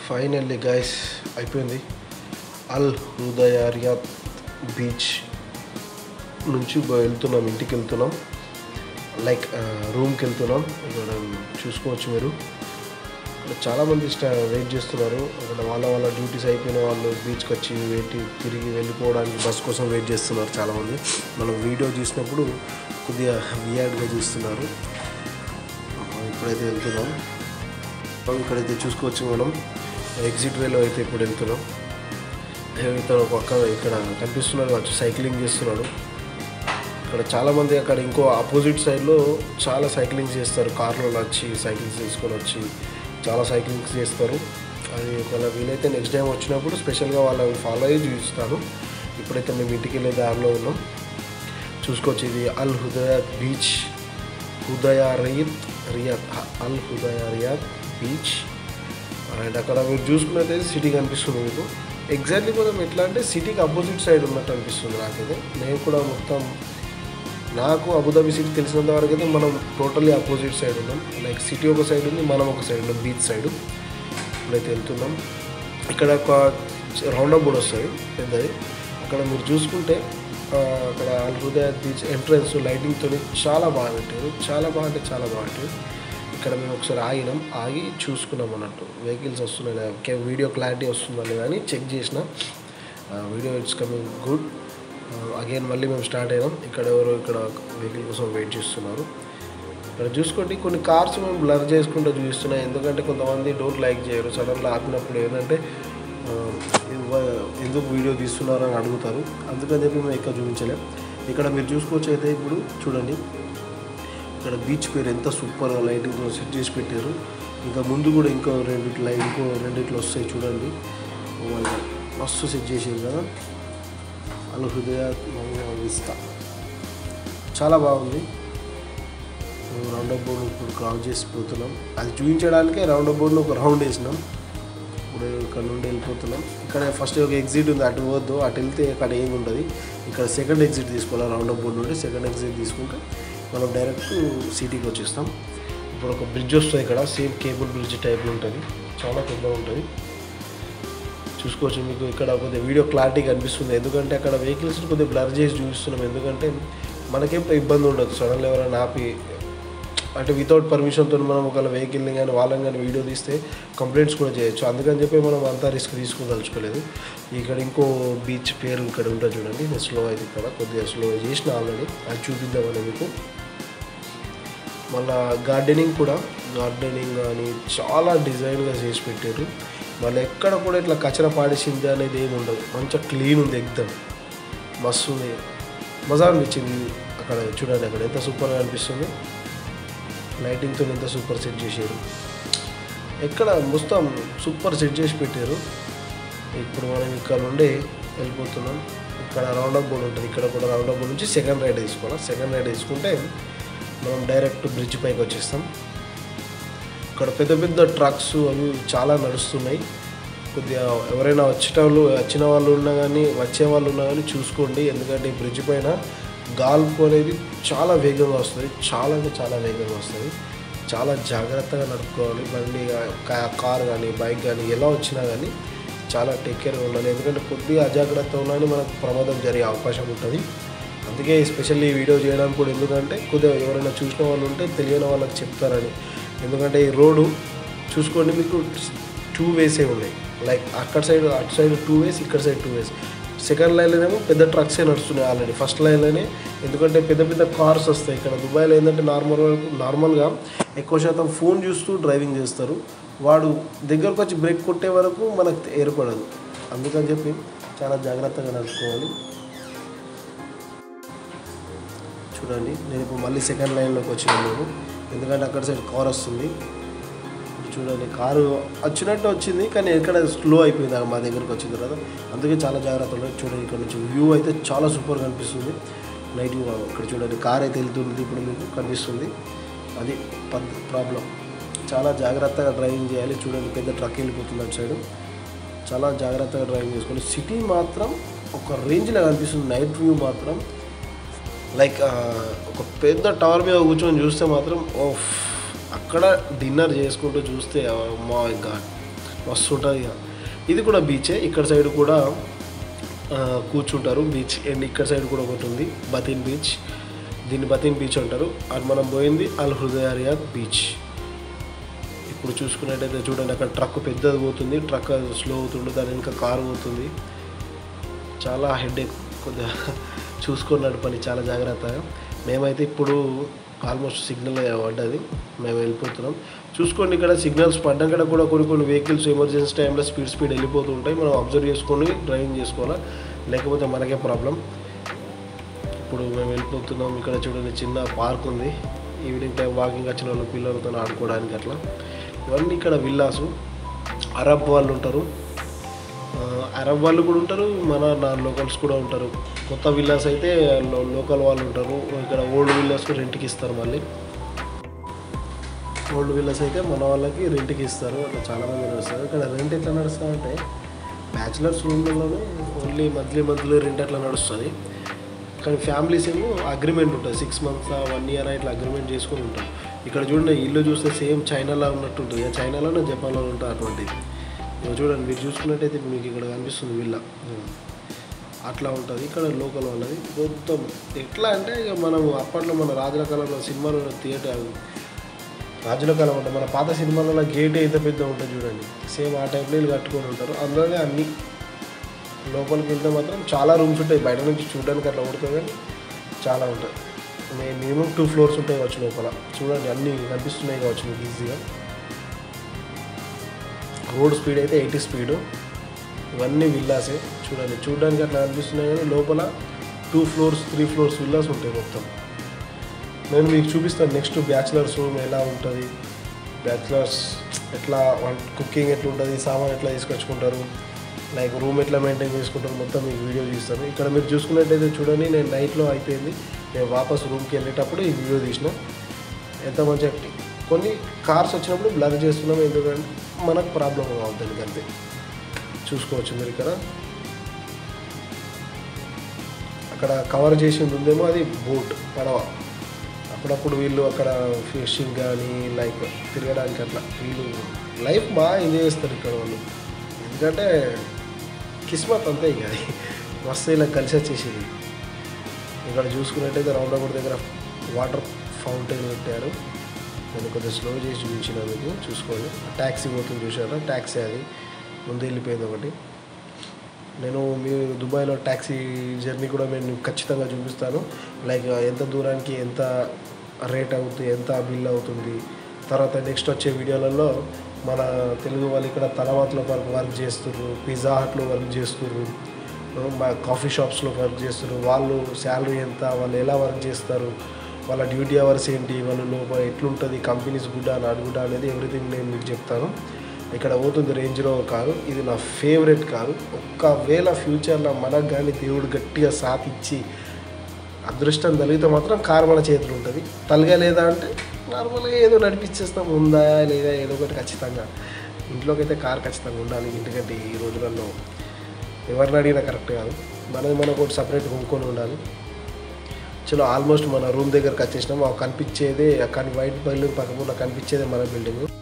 Finally guys అయిపోయింది అల్ హృదయారియాత్ beach నుంచి బ- వెళ్తున్నాం ఇంటికి వెళ్తున్నాం లైక్ రూమ్కి వెళ్తున్నాం ఇక్కడ చూసుకోవచ్చు మీరు ఇక్కడ చాలామంది స్టా వెయిట్ చేస్తున్నారు అక్కడ వాళ్ళ వాళ్ళ డ్యూటీస్ అయిపోయిన వాళ్ళు బీచ్కి వచ్చి వెయిట్ తిరిగి వెళ్ళిపోవడానికి బస్ కోసం వెయిట్ చేస్తున్నారు చాలామంది మనం వీడియో చూసినప్పుడు కొద్దిగా వియాడ్గా చూస్తున్నారు ఇప్పుడైతే వెళ్తున్నాం మనం ఇక్కడైతే చూసుకోవచ్చు మనం ఎగ్జిట్ వేలో అయితే ఇప్పుడు వెళ్తున్నాం ఇతను ఒక పక్క ఇక్కడ కనిపిస్తున్నాడు వచ్చి సైక్లింగ్ చేస్తున్నాడు ఇక్కడ చాలామంది అక్కడ ఇంకో ఆపోజిట్ సైడ్లో చాలా సైక్లింగ్ చేస్తారు కార్లో వచ్చి సైకిల్స్ తీసుకొని వచ్చి చాలా సైక్లింగ్స్ చేస్తారు అది ఒకవేళ వీలైతే నెక్స్ట్ టైం వచ్చినప్పుడు స్పెషల్గా వాళ్ళని ఫాలో అయ్యి చూపిస్తాను ఇప్పుడైతే మేము ఇంటికి వెళ్ళే దారిలో ఉన్నాం చూసుకోవచ్చు ఇది అల్ హుదయాత్ beach Hudayriyat Riyadh Al Hudayriyat beach and అక్కడ మీరు చూసుకున్నట్టయితే సిటీ కనిపిస్తుంది మీకు ఎగ్జాక్ట్లీ మనం ఎట్లా అంటే సిటీకి అపోజిట్ సైడ్ ఉన్నట్టు అనిపిస్తుంది నాకైతే నేను కూడా మొత్తం నాకు అబుదాబి సిటీ తెలిసినంత వరకు అయితే మనం టోటల్లీ అపోజిట్ సైడ్ ఉన్నాం లైక్ సిటీ ఒక సైడ్ ఉంది మనం ఒక సైడ్ ఉన్నాం బీచ్ సైడ్ ఇప్పుడైతే వెళ్తున్నాం ఇక్కడ ఒక రౌండ్ బోర్డ్ వస్తుంది పెద్దది అక్కడ మీరు చూసుకుంటే ఆ, అక్కడ అల్ హృదయ బీచ్ ఎంట్రన్స్ లైటింగ్తో చాలా బాగా పెట్టారు చాలా బాగా అంటే చాలా బాగా పెట్టారు ఇక్కడ మేము ఒకసారి ఆగినాం ఆగి చూసుకున్నాం అన్నట్టు వెహికల్స్ వస్తున్నాయి లేదా, ఓకే వీడియో క్లారిటీ వస్తుందా లేదా అని చెక్ చేసిన video it's coming good again మళ్ళీ మేము స్టార్ట్ అయినాం ఇక్కడ ఎవరు ఇక్కడ వెహికల్ కోసం వెయిట్ చేస్తున్నారు ఇక్కడ చూసుకోండి కొన్ని కార్స్ మేము బ్లర్ చేసుకుంటూ చూపిస్తున్నాయి ఎందుకంటే కొంతమంది డోంట్ లైక్ చేయరు సడన్గా ఆపినప్పుడు ఏంటంటే ఆ, ఇవ్వ- ఎందుకు వీడియో తీస్తున్నారు అని అడుగుతారు అందుకని చెప్పి మేము ఎక్కువ చూపించలేం ఇక్కడ మీరు చూసుకోవచ్చు అయితే ఇప్పుడు చూడండి ఇక్కడ బీచ్ పేరు ఎంత సూపర్గా లైటింగ్తో సెట్ చేసి పెట్టారు ఇంకా ముందు కూడా ఇంకో రెండు లైట్ ఇంకో రెండిట్లు వస్తాయి చూడండి ఓ మై గాడ్. మస్తు సెట్ చేసారు కదా అలా హృదయ విస్తా చాలా బాగుంది రౌండ్ అప్ బోర్డు ఇప్పుడు క్రాస్ చేసి పోతున్నాం అది చూపించడానికే రౌండ్ అప్ బోర్డులో ఒక రౌండ్ వేసినాం ఇప్పుడు ఇక్కడ నుండి వెళ్ళిపోతున్నాం ఇక్కడ ఫస్ట్ ఒక ఎగ్జిట్ ఉంది అటు పోవద్దు అటు వెళ్తే అక్కడ ఏమి ఉండదు ఇక్కడ సెకండ్ ఎగ్జిట్ తీసుకోవాలి రౌండ్ అప్ బోర్డు నుండి సెకండ్ ఎగ్జిట్ తీసుకుంటే మనం డైరెక్ట్ సిటీకి వచ్చేస్తాం ఇప్పుడు ఒక బ్రిడ్జ్ వస్తుంది ఇక్కడ సేమ్ కేబుల్ బ్రిడ్జ్ టైప్ ఉంటుంది చాలా పెద్దగా ఉంటుంది చూసుకోవచ్చు మీకు ఇక్కడ కొద్దిగా వీడియో క్లారిటీ కనిపిస్తుంది ఎందుకంటే అక్కడ వెహికల్స్ కొద్దిగా బ్లర్ చేసి చూపిస్తున్నాం ఎందుకంటే మనకేం ఇబ్బంది ఉండదు సడన్గా ఎవరైనా ఆపి అంటే వితౌట్ పర్మిషన్తో మనం ఒకవేళ వెహికల్ని కానీ వాళ్ళని కానీ వీడియో తీస్తే కంప్లైంట్స్ కూడా చేయొచ్చు అందుకని చెప్పి మనం అంతా రిస్క్ తీసుకోదలుచుకోలేదు ఇక్కడ ఇంకో బీచ్ పేరు ఇక్కడ ఉంటుంది చూడండి నేను స్లో అయితే ఇక్కడ కొద్దిగా స్లో చేసిన ఆల్రెడీ అది చూపిద్దామని మీకు మళ్ళా గార్డెనింగ్ కూడా గార్డెనింగ్ కానీ చాలా డిజైన్గా చేసి పెట్టారు మళ్ళీ ఎక్కడ కూడా ఇట్లా కచర పాడేసింది అనేది ఏమి ఉండదు మంచిగా క్లీన్ ఉంది ఎగ్దమ్ మస్తు ఉంది మజా అనిపించింది అక్కడ చూడండి అక్కడ ఎంత సూపర్గా అనిపిస్తుంది లైటింగ్తో ఎంత సూపర్ సెట్ చేశారు ఎక్కడ మొత్తం సూపర్ సెట్ చేసి పెట్టారు ఇప్పుడు మనం ఇక్కడ నుండి వెళ్ళిపోతున్నాం ఇక్కడ రౌండ్ అప్ బోర్డ్ ఉంటుంది ఇక్కడ కూడా రౌండ్ అప్ బోర్డ్ నుంచి సెకండ్ రైడ్ తీసుకోవాలి సెకండ్ రైడ్ తీసుకుంటే మనం డైరెక్ట్ బ్రిడ్జ్ పైకి వచ్చేస్తాం ఇక్కడ పెద్ద పెద్ద ట్రక్స్ అవి చాలా నడుస్తున్నాయి కొద్దిగా ఎవరైనా వచ్చేటోళ్ళు వచ్చిన వాళ్ళు ఉన్నా కానీ వచ్చే వాళ్ళు ఉన్నా కానీ చూసుకోండి ఎందుకంటే ఈ బ్రిడ్జ్ పైన గాల్పు అనేది చాలా వేగంగా వస్తుంది చాలా అంటే చాలా వేగంగా వస్తుంది చాలా జాగ్రత్తగా నడుపుకోవాలి బండి కా- కార్ కానీ బైక్ కానీ ఎలా వచ్చినా కానీ చాలా టేక్ కేర్గా ఉండాలి ఎందుకంటే కొద్దిగా అజాగ్రత్త ఉన్నా కానీ మనకు ప్రమాదం జరిగే అవకాశం ఉంటుంది అందుకే స్పెషల్లీ ఈ వీడియో చేయడానికి కూడా ఎందుకంటే కొద్దిగా ఎవరైనా చూసిన వాళ్ళు ఉంటే తెలియని వాళ్ళకి చెప్తారని ఎందుకంటే ఈ రోడ్డు చూసుకోండి మీకు టూ వేసే ఉన్నాయి లైక్ అక్కడ సైడ్ అటు సైడ్ టూ వేస్ ఇక్కడ సైడ్ టూ వేస్ సెకండ్ లైన్లోనేమో పెద్ద ట్రక్సే నడుస్తున్నాయి ఆల్రెడీ ఫస్ట్ లైన్లోనే ఎందుకంటే పెద్ద పెద్ద కార్స్ వస్తాయి ఇక్కడ దుబాయ్లో ఏంటంటే నార్మల్ నార్మల్గా ఎక్కువ శాతం ఫోన్ చూస్తూ డ్రైవింగ్ చేస్తారు వాడు దగ్గరకు వచ్చి బ్రేక్ కొట్టే వరకు మనకు ఏర్పడదు అందుకని చెప్పి చాలా జాగ్రత్తగా నడుచుకోవాలి చూడండి నేను ఇప్పుడు మళ్ళీ సెకండ్ లైన్లోకి వచ్చినాను నేను ఎందుకంటే అక్కడ సైడ్ కార్ వస్తుంది చూడండి కారు వచ్చినట్టు వచ్చింది కానీ ఎక్కడ స్లో అయిపోయింది అక్కడ మా దగ్గరకు వచ్చిన తర్వాత అందుకే చాలా జాగ్రత్త ఉండాలి చూడండి ఇక్కడ నుంచి వ్యూ అయితే చాలా సూపర్గా కనిపిస్తుంది నైట్ వ్యూ ఇక్కడ చూడండి కార్ అయితే వెళ్తుంది ఇప్పుడు మీకు కనిపిస్తుంది అది ప్రాబ్లం చాలా జాగ్రత్తగా డ్రైవింగ్ చేయాలి చూడండి పెద్ద ట్రక్ వెళ్ళిపోతుంది అటు సైడ్ చాలా జాగ్రత్తగా డ్రైవింగ్ చేసుకోవాలి సిటీ మాత్రం ఒక రేంజ్లో కనిపిస్తుంది నైట్ వ్యూ మాత్రం లైక్ ఆ, ఒక పెద్ద టవర్ మీద కూర్చొని చూస్తే మాత్రం ఓఫ్ అక్కడ డిన్నర్ చేసుకుంటూ చూస్తే మై గాడ్ మస్తు ఉంటుంది ఇక ఇది కూడా బీచే ఇక్కడ సైడ్ కూడా ఆ, కూర్చుంటారు బీచ్ అండ్ ఇక్కడ సైడ్ కూడా ఒకటి ఉంది బతీన్ బీచ్ దీన్ని బతీన్ బీచ్ అంటారు అది మనం పోయింది అల్ హృదయారియాద్ బీచ్ ఇప్పుడు చూసుకున్నట్టయితే చూడండి అక్కడ ట్రక్ పెద్దది పోతుంది ట్రక్ స్లో అవుతుంది దాని ఇంకా కారు పోతుంది చాలా హెడేక్ కొద్దిగా చూసుకొని నడపాలి చాలా జాగ్రత్తగా మేమైతే ఇప్పుడు ఆల్మోస్ట్ సిగ్నల్ పడ్డది మేము వెళ్ళిపోతున్నాం చూసుకోండి ఇక్కడ సిగ్నల్స్ పడ్డాక కూడా కొన్ని కొన్ని వెహికల్స్ ఎమర్జెన్సీ టైంలో స్పీడ్ స్పీడ్ వెళ్ళిపోతూ ఉంటాయి మనం అబ్జర్వ్ చేసుకొని డ్రైవింగ్ చేసుకోవాలా లేకపోతే మనకే ప్రాబ్లం ఇప్పుడు మేము వెళ్ళిపోతున్నాం ఇక్కడ చూడండి చిన్న పార్క్ ఉంది ఈవినింగ్ టైం వాకింగ్ వచ్చిన వాళ్ళు పిల్లలతో ఆడుకోవడానికి అట్లా ఇవన్నీ ఇక్కడ విల్లాసు అరబ్ వాళ్ళు ఉంటారు ఆ, అరబ్ వాళ్ళు కూడా ఉంటారు మన నా లోకల్స్ కూడా ఉంటారు కొత్త విల్లాస్ అయితే లో- లోకల్ వాళ్ళు ఉంటారు ఇక్కడ ఓల్డ్ విల్లాస్ రెంట్కి ఇస్తారు మళ్ళీ ఓల్డ్ విల్లాస్ అయితే మన వాళ్ళకి రెంట్కి ఇస్తారు అట్లా చాలామంది నడుస్తారు ఇక్కడ రెంట్ ఎట్లా నడుస్తుందంటే బ్యాచిలర్స్ రూమ్లలోనే ఓన్లీ మంత్లీ మంత్లీ రెంట్ అట్లా నడుస్తుంది కానీ ఫ్యామిలీస్ ఏమో అగ్రిమెంట్ ఉంటుంది సిక్స్ మంత్స్ వన్ ఇయర్ ఇట్లా అగ్రిమెంట్ చేసుకొని ఉంటాం ఇక్కడ చూడండి ఇల్లు చూస్తే సేమ్ చైనాలో ఉన్నట్టు ఉంటుంది ఇక చైనాలోనే జపాన్లో ఉంటుంది అటువంటిది ఇక చూడండి మీరు చూసుకున్నట్టయితే ఇప్పుడు మీకు ఇక్కడ కనిపిస్తుంది విల్ల అట్లా ఉంటుంది ఇక్కడ లోకల్ వాళ్ళది మొత్తం ఎట్లా అంటే ఇక మనం అప్పట్లో మన రాజుల కాలంలో సినిమాలో థియేటర్ రాజుల కాలం అంటే మన పాత సినిమాలలో గేట్ అయితే పెద్ద ఉంటుంది చూడండి సేమ్ ఆ టైప్లో వీళ్ళు కట్టుకొని ఉంటారు అందులోనే అన్ని లోపలికి వెళ్తే మాత్రం చాలా రూమ్స్ ఉంటాయి బయట నుంచి చూడడానికి అట్లా ఉంటుంది కానీ చాలా ఉంటాయి మే- మినిమం టూ ఫ్లోర్స్ ఉంటాయి కావచ్చు లోపల చూడండి అన్నీ కనిపిస్తున్నాయి కావచ్చు మీకు ఈజీగా రోడ్ స్పీడ్ అయితే ఎయిటీ స్పీడు ఇవన్నీ విల్లాసే చూడండి చూడడానికి అట్లా కనిపిస్తున్నాయి కానీ లోపల two floors three floors villas ఉంటాయి మొత్తం నేను మీకు చూపిస్తాను నెక్స్ట్ బ్యాచిలర్స్ రూమ్ ఎలా ఉంటుంది బ్యాచిలర్స్ ఎట్లా వంట కుకింగ్ ఎట్లా ఉంటుంది సామాన్ ఎట్లా తీసుకొచ్చుకుంటారు లైక్ రూమ్ ఎట్లా మెయింటైన్ చేసుకుంటారు మొత్తం మీకు వీడియో తీస్తాను ఇక్కడ మీరు చూసుకున్నట్టయితే చూడండి నేను నైట్లో అయిపోయింది నేను వాపస్ రూమ్కి వెళ్ళేటప్పుడు ఈ వీడియో తీసిన ఎంత మంచిగా కొన్ని కార్స్ వచ్చినప్పుడు బ్లర్ చేస్తున్నాం ఎందుకంటే మనకు ప్రాబ్లం అవుతుంది అంతే చూసుకోవచ్చు మీరు ఇక్కడ అక్కడ కవర్ చేసింది ఉందేమో అది బోట్ పడవ అప్పుడప్పుడు వీళ్ళు అక్కడ ఫిషింగ్ కానీ లైక్ తిరగడానికి అట్లా వీళ్ళు లైఫ్ బాగా ఎంజాయ్ చేస్తారు ఇక్కడ వాళ్ళు ఎందుకంటే కిస్మత్ అంతే ఇక అది మస్తు ఇలా కలిసి వచ్చేసింది ఇక్కడ చూసుకున్నట్టయితే రౌండ్ అబౌట్ దగ్గర వాటర్ ఫౌంటైన్ పెట్టారు నేను కొద్దిగా స్లో చేసి చూపించిన మీకు చూసుకోండి ట్యాక్సీ పోతుంది చూసారా ట్యాక్సీ అది ముందు వెళ్ళిపోయింది ఒకటి నేను మీ దుబాయ్లో ట్యాక్సీ జర్నీ కూడా నేను ఖచ్చితంగా చూపిస్తాను లైక్ ఎంత దూరానికి ఎంత రేట్ అవుతుంది ఎంత బిల్ అవుతుంది తర్వాత నెక్స్ట్ వచ్చే వీడియోలలో మన తెలుగు వాళ్ళు ఇక్కడ తలవాతలో వర్క్ వర్క్ చేస్తుర్రు పిజ్జా హట్లో వర్క్ చేస్తుర్రు మా కాఫీ షాప్స్లో వర్క్ చేస్తున్నారు వాళ్ళు శాలరీ ఎంత వాళ్ళు ఎలా వర్క్ చేస్తారు వాళ్ళ డ్యూటీ అవర్స్ ఏంటి వాళ్ళ లోపల ఎట్లుంటుంది కంపెనీస్ గుడ్ నాట్ గుడ్ అనేది ఎవ్రీథింగ్ నేను మీకు చెప్తాను ఇక్కడ పోతుంది రేంజ్ రోవర్ కారు ఇది నా ఫేవరెట్ కారు ఒక్కవేళ ఫ్యూచర్లో మనకు కానీ దేవుడు గట్టిగా సాథ్ ఇచ్చి అదృష్టం కలిగితే మాత్రం కారు మన చేతులు ఉంటుంది తలగలేదా అంటే నార్మల్గా ఏదో నడిపించేస్తాం ఉందా లేదా ఏదో ఒకటి ఖచ్చితంగా ఇంట్లోకి అయితే కారు ఖచ్చితంగా ఉండాలి ఎందుకంటే ఈ రోజులలో ఎవరిని అడిగినా కరెక్ట్ కాదు మనది మనకు ఒకటి సపరేట్ కొనుక్కొని ఉండాలి చలో ఆల్మోస్ట్ మన రూమ్ దగ్గరకు వచ్చేసినాం మాకు కనిపించేదే కానీ వైట్ బిల్డింగ్ పక్కన కనిపించేదే మన బిల్డింగ్